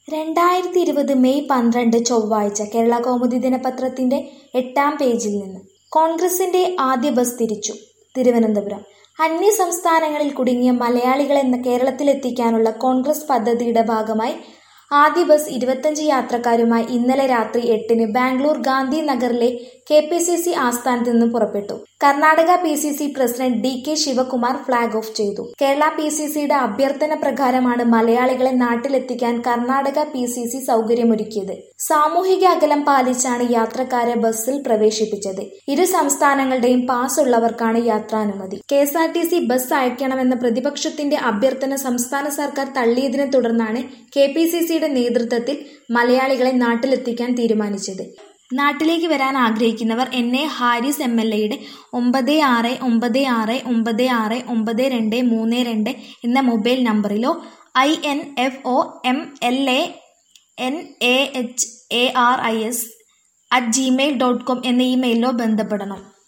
രണ്ടായിരത്തി ഇരുപത് മെയ് പന്ത്രണ്ട് ചൊവ്വാഴ്ച കേരള കൗമുദി ദിനപത്രത്തിന്റെ എട്ടാം പേജിൽ നിന്ന് കോൺഗ്രസിന്റെ ആദ്യ ബസ് തിരിച്ചു തിരുവനന്തപുരം അന്യ സംസ്ഥാനങ്ങളിൽ കുടുങ്ങിയ മലയാളികളെ കേരളത്തിലെത്തിക്കാനുള്ള കോൺഗ്രസ് പദ്ധതിയുടെ ഭാഗമായി ആദ്യ ബസ് ഇരുപത്തഞ്ച് യാത്രക്കാരുമായി ഇന്നലെ രാത്രി എട്ടിന് ബാംഗ്ലൂർ ഗാന്ധി നഗറിലെ കെ പി സി സി ആസ്ഥാനത്ത് നിന്ന് പുറപ്പെട്ടു Karnataka P C C president D K Shivakumar flag off ചെയ്തു കേരള പി സി സിയുടെ അഭ്യർത്ഥന പ്രകാരമാണ് മലയാളികളെ നാട്ടിലെത്തിക്കാൻ കർണാടക പി സി സി സൗകര്യമൊരുക്കിയത് സാമൂഹിക അകലം പാലിച്ചാണ് യാത്രക്കാരെ ബസ്സിൽ പ്രവേശിപ്പിച്ചത് ഇരു സംസ്ഥാനങ്ങളുടെയും പാസ് ഉള്ളവർക്കാണ് യാത്രാനുമതി K S R T C bus അയക്കണമെന്ന പ്രതിപക്ഷത്തിന്റെ അഭ്യർത്ഥന സംസ്ഥാന സർക്കാർ തള്ളിയതിനെ തുടർന്നാണ് കെ പി സി സിയുടെ നേതൃത്വത്തിൽ മലയാളികളെ നാട്ടിലെത്തിക്കാൻ തീരുമാനിച്ചത് നാട്ടിലേക്ക് വരാൻ ആഗ്രഹിക്കുന്നവർ N A Haris M L എയുടെ ഒമ്പത് ആറ് ഒമ്പത് ആറ് ഒമ്പത് ആറ് ഒമ്പത് രണ്ട് മൂന്ന് രണ്ട് എന്ന മൊബൈൽ നമ്പറിലോ I N F O M L A N A H A R I S at Gmail dot com എന്ന ഇമെയിലിലോ ബന്ധപ്പെടണം